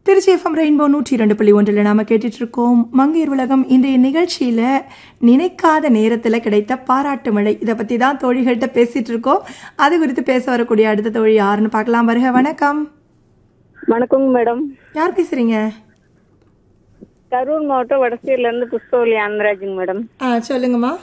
Trichy FM rainbow நூற்றி இரண்டு புள்ளி ஒன்றில் நாம கேட்டுட்டு இருக்கோம் மங்கையர் உலகம் இன்றைய நிகழ்ச்சியில நினைக்காத நேரத்தில் கிடைத்த பாராட்டு மழை இதை பத்தி தான் தோழிகள்கிட்ட பேசிட்டு இருக்கோம் அது குறித்து பேச வரக்கூடிய அடுத்த தோழி யாருன்னு பார்க்கலாம் வருக வணக்கம் வணக்கங்க மேடம் யார் பேசுறீங்க கரூர் மாவட்டம் வடசேரில இருந்து புஷ்பவலி ஆனந்தராஜுங்க மேடம் ஆ சொல்லுங்கம்மா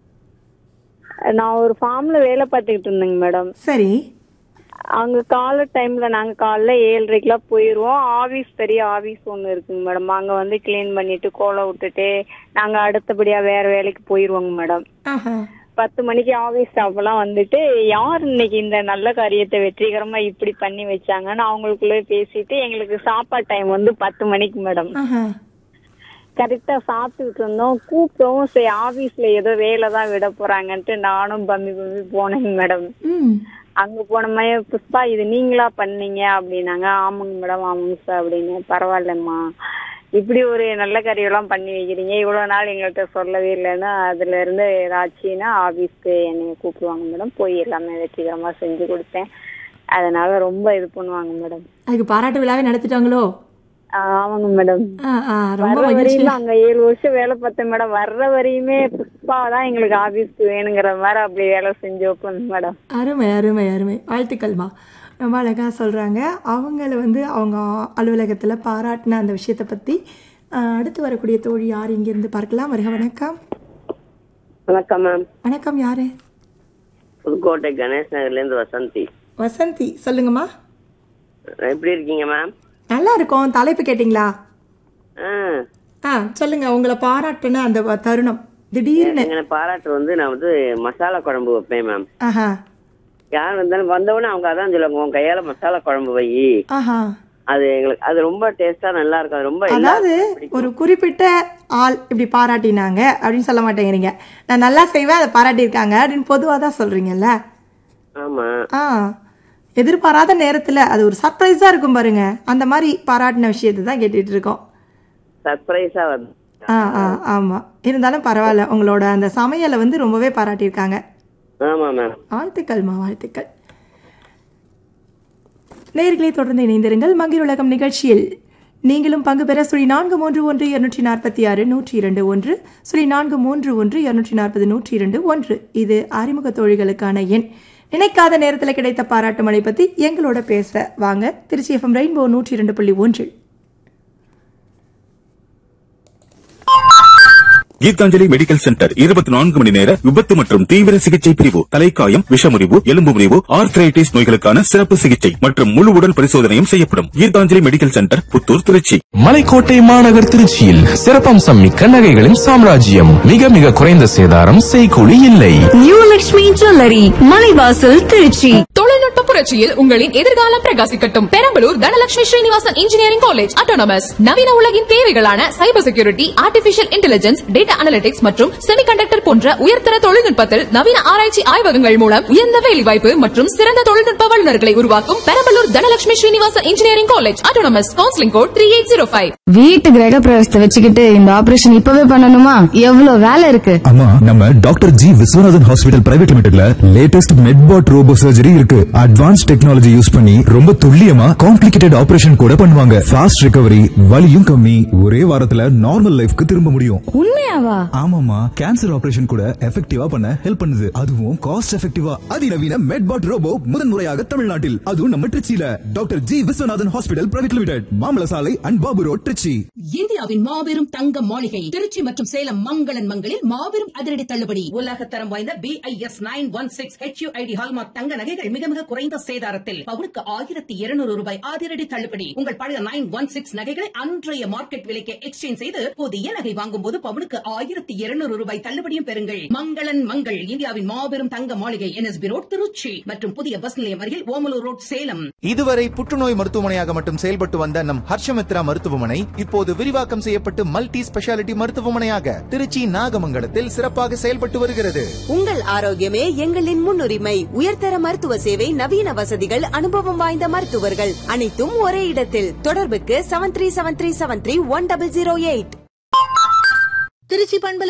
நான் ஒரு ஃபார்ம்ல வேலை பார்த்துக்கிட்டு இருந்தேங்க மேடம் சரி அங்க காலை டைம்ல நாங்க காலைல ஏழரைக்கெல்லாம் போயிருவோம் ஆபீஸ் பெரிய ஆபீஸ் ஒண்ணு இருக்குங்க மேடம் அங்க வந்து க்ளீன் பண்ணிட்டு கோலம் விட்டுட்டு நாங்க அடுத்தபடியா வேற வேலைக்கு போயிருவோங்க மேடம் ஆஹா பத்து மணிக்கு ஆபீஸ் ஸ்டாஃப் எல்லாம் வந்துட்டு யார் இன்னைக்கு இந்த நல்ல காரியத்தை வெற்றிகரமா இப்படி பண்ணி வச்சாங்கன்னு அவங்களுக்குள்ளே பேசிட்டு எங்களுக்கு சாப்பாடு டைம் வந்து பத்து மணிக்கு மேடம் ஆஹா கரெக்டா சாப்பிட்டுட்டு இருந்தோம் கூப்பிட்டோம் சரி ஆபீஸ்ல ஏதோ வேலை தான் விட போறாங்கன்ட்டு நானும் பம்மி பம்மி போனேங்க மேடம் ம் அங்க போனமே புஷ்பா இது நீங்களா பண்ணீங்க அப்படின்னாங்க ஆமாங்க மேடம் ஆமாங்க சார் அப்படின்னு பரவாயில்லம்மா இப்படி ஒரு நல்ல காரியம்லாம் பண்ணி வைக்கிறீங்க இவ்வளவு நாள் எங்கள்கிட்ட சொல்லவே இல்லைன்னா அதுல இருந்து ஏதாச்சுன்னா ஆபீஸ்க்கு என்னைய கூப்பிடுவாங்க மேடம் போய் எல்லாமே வெற்றிகரமா செஞ்சு கொடுத்தேன் அதனால ரொம்ப இது பண்ணுவாங்க மேடம் அதுக்கு பாராட்டு விழாவே நடத்திட்டாங்களோ ஆமாங்க மேடம் ஆ ஆ ரொம்ப வர்ற மகிழ்ச்சி வரையும் அங்க ஏழு வருஷம் வேலை பார்த்தேன் மேடம் வர்ற வரையுமே புஷ்பா தான் எங்களுக்கு ஆபீஸ்க்கு வேணுங்கிற மாதிரி அப்படி வேலை செஞ்சு வைப்பேன் மேடம் அருமை அருமை அருமை வாழ்த்துக்கள்மா ரொம்ப அழகாக சொல்கிறாங்க அவங்கள வந்து அவங்க அலுவலகத்தில் பாராட்டின அந்த விஷயத்தை பற்றி அடுத்து வரக்கூடிய தோழி யார் இங்கேருந்து பார்க்கலாம் வருக வணக்கம் வணக்கம் மேம் வணக்கம் யாரு புதுக்கோட்டை கணேஷ் நகர்ல இருந்து வசந்தி வசந்தி சொல்லுங்கம்மா எப்படி இருக்கீங்க மேம் நல்லா இருக்கோம் தலைப்பு கேட்டிங்களா ஆ ஆ சொல்லுங்க உங்களை பாராட்டுன அந்த வ- தருணம் திடீர்னு எங்களை பாராட்டு வந்து நான் வந்து மசாலா குழம்பு வைப்பேன் மேம் ஆஹா யார் வந்தாலும் வந்தவொடனே அவங்க அதான் சொல்லுவாங்க உன் கையால மசாலா குழம்பு வை ஆஹா அது எங்களுக்கு அது ரொம்ப டேஸ்டா நல்லா இருக்கும் அது ரொம்ப எல்லா- அதாவது ஒரு குறிப்பிட்ட ஆள் இப்படி பாராட்டினாங்க அப்படின்னு சொல்ல மாட்டேங்கிறீங்க நான் நல்லா செய்வேன் அதை பாராட்டியிருக்காங்க அப்படின்னு பொதுவாக தான் சொல்கிறீங்கல்ல ஆமா ஆ எதிர்பாராத நேரத்தில் அது ஒரு சர்ப்ரைஸாக இருக்கும் பாருங்க அந்த மாதிரி பாராட்டின விஷயத்தை தான் கேட்டுட்டு இருக்கோம் சர்ப்ரைஸா வந்து ஆ ஆ ஆமாம் இருந்தாலும் பரவாயில்ல உங்களோட அந்த சமையலை வந்து ரொம்பவே பாராட்டியிருக்காங்க ஆமா மேம் வாழ்த்துக்கள்மா வாழ்த்துக்கள் நேர்களை தொடர்ந்து இணைந்திருங்கள் மங்கிர் உலகம் நிகழ்ச்சியில் நீங்களும் பங்கு பெற சுழி நான்கு மூன்று ஒன்று இருநூற்றி நாற்பத்தி ஆறு நூற்றி இரண்டு ஒன்று சுழி நான்கு மூன்று ஒன்று இருநூற்றி நாற்பது நூற்றி இரண்டு ஒன்று இது அறிமுக தோழிகளுக்கான எண் நினைக்காத நேரத்தில் கிடைத்த பாராட்டு மழை பற்றி எங்களோட பேச வாங்க திருச்சி எஃப்எம் ரெயின்போ நூற்றி இரண்டு புள்ளி ஒன்றில் கீதாஞ்சலி மெடிக்கல் சென்டர் இருபத்தி நான்கு மணி நேர விபத்து மற்றும் தீவிர சிகிச்சை பிரிவு தலைக்காயம் விஷமுறிவு எலும்பு முறிவு ஆர்த்ரைட்டிஸ் நோய்களுக்கான சிறப்பு சிகிச்சை மற்றும் முழு உடல் பரிசோதனையும் செய்யப்படும் கீதாஞ்சலி மெடிக்கல் சென்டர் புத்தூர் திருச்சி மலைக்கோட்டை மாநகர் திருச்சியில் சிறப்பம்சம் மிக்க நகைகளின் சாம்ராஜ்யம் மிக மிக குறைந்த சேதாரம் செய்கூலி இல்லை நியூ லக்ஷ்மி ஜுவல்லரி மலைவாசல் திருச்சி தொழில்நுட்ப புரட்சியில் உங்களின் எதிர்காலம் பிரகாசிக்கட்டும் Perambalur Dhanalakshmi Srinivasan engineering college autonomous நவீன உலகின் தேவைகளான cyber security artificial intelligence data analytics மற்றும் செமிகண்டக்டர் போன்ற உயர்தர தொழில்நுட்பத்தில் நவீன ஆராய்ச்சி ஆய்வகங்கள் மூலம் உயர்ந்த வேலைவாய்ப்பு மற்றும் சிறந்த தொழில்நுட்ப வல்லுநர்களை உருவாக்கும் Perambalur Dhanalakshmi Srinivasan engineering college autonomous counselling code three eight zero five வீட்டு கிரக பிரவேசத்தை வச்சுக்கிட்டு இந்த ஆபரேஷன் இப்பவே பண்ணணுமா எவ்வளவு வேலை இருக்கு ஆமா நம்ம doctor G Viswanathan hospital private லிமிடெட்ல லேட்டஸ்ட் மெட்பாட் ரோபோ சர்ஜரி இருக்கு அட்வான்ஸ் டெக்னாலஜி யூஸ் பண்ணி ரொம்ப துல்லியமா காம்ப்ளிகேட்டட் ஆபரேஷன் கூட பண்ணுவாங்க ஃபாஸ்ட் ரிகவரி வலியும் கம்மி ஒரே வாரத்துல நார்மல் லைஃப்க்கு திரும்ப முடியும் உண்மையாவா ஆமாமா கேன்சர் ஆபரேஷன் கூட எஃபெக்டிவா பண்ண ஹெல்ப் பண்ணுது அதுவும் காஸ்ட் எஃபெக்டிவா அதிநவீன மெட்பாட் ரோபோ முதன்முறையாக தமிழ்நாட்டில் அதுவும் நம்ம திருச்சியில doctor G Viswanathan hospital private limited மாமல சாலை அண்ட் பாபு ரோட் திருச்சி இந்தியாவின் மாபெரும் தங்க மாளிகை திருச்சி மற்றும் சேலம் மங்களன் மங்களில் மாபெரும் அதிரடி தள்ளுபடி உலக தரம் வாய்ந்த B I S nine one six HUID hallmark தங்க நகைகள் மிக மிக குறைந்த சேதாரத்தில் பவுனுக்கு ஆயிரத்தி இருநூறு ரூபாய் அதிரடி தள்ளுபடி உங்கள் பழைய நைன் ஒன் சிக்ஸ் நகைகளை அன்றைய மார்க்கெட் விலைக்கு எக்ஸ்சேஞ்ச் செய்து புதிய நகை வாங்கும் போது பவுனுக்கு ஆயிரத்தி இருநூறு ரூபாய் தள்ளுபடியும் பெறுங்கள் மங்களன் மங்கள் இந்தியாவின் மாபெரும் தங்க மாளிகை என்எஸ்பி ரோட் திருச்சி மற்றும் புதிய பஸ் நிலையம் அருகில் ஓமலூர் ரோட் சேலம் இதுவரை புற்றுநோய் மருத்துவமனையாக மட்டும் செயல்பட்டு வந்த நம் ஹர்ஷமித்ரா மருத்துவமனை இப்போது விரிவாக்கம் செய்யப்பட்டு மல்டி ஸ்பெஷாலிட்டி மருத்துவமனையாக திருச்சி நாகமங்கலத்தில் சிறப்பாக செயல்பட்டு வருகிறது உங்கள் ஆரோக்கியமே எங்களின் முன்னுரிமை உயர்தர மருத்துவ சேவை நவீன வசதிகள் அனுபவம் வாய்ந்த மருத்துவர்கள் அனைத்தும் ஒரே இடத்தில் தொடர்புக்கு seven three seven three seven three one double zero eight Trichy பண்பலை